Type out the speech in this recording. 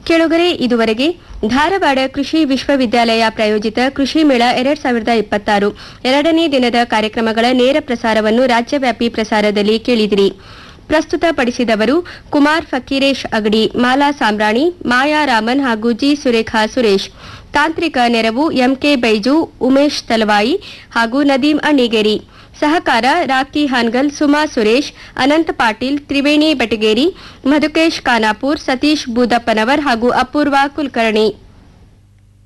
ಕೆಳಗರೆ ಇದುವರೆಗೆ ಧಾರವಾಡ ಕೃಷಿ ವಿಶ್ವವಿದ್ಯಾಲಯ ಪ್ರಾಯೋಜಿತ ಕೃಷಿ ಮೇಳ ಎರಡ್ ಸಾವಿರದ ಇಪ್ಪತ್ತಾರು ಎರಡನೇ ದಿನದ ಕಾರ್ಯಕ್ರಮಗಳ ನೇರ ಪ್ರಸಾರವನ್ನು ರಾಜ್ಯವ್ಯಾಪಿ ಪ್ರಸಾರದಲ್ಲಿ ಕೇಳಿದಿರಿ ಪ್ರಸ್ತುತಪಡಿಸಿದವರು ಕುಮಾರ್ ಫಕೀರೇಶ್ ಅಗಡಿ ಮಾಲಾ ಸಾಮ್ರಾಣಿ ಮಾಯಾ ರಾಮನ್ ಹಾಗೂ ಜಿ ಸುರೇಖಾ ಸುರೇಶ್ ತಾಂತ್ರಿಕ ನೆರವು ಎಂಕೆ ಬೈಜು ಉಮೇಶ್ ತಲವಾಯಿ ಹಾಗೂ ನದೀಂ ಅಣ್ಣಿಗೇರಿ ಸಹಕಾರ ರಾಕಿ ಹಾನ್ಗಲ್ ಸುಮಾ ಸುರೇಶ್ ಅನಂತ್ ಪಾಟೀಲ್ ತ್ರಿವೇಣಿ ಬಟಗೇರಿ ಮಧುಕೇಶ್ ಖಾನಾಪುರ್ ಸತೀಶ್ ಬೂದಪ್ಪನವರ್ ಹಾಗೂ ಅಪೂರ್ವ ಕುಲಕರ್ಣಿ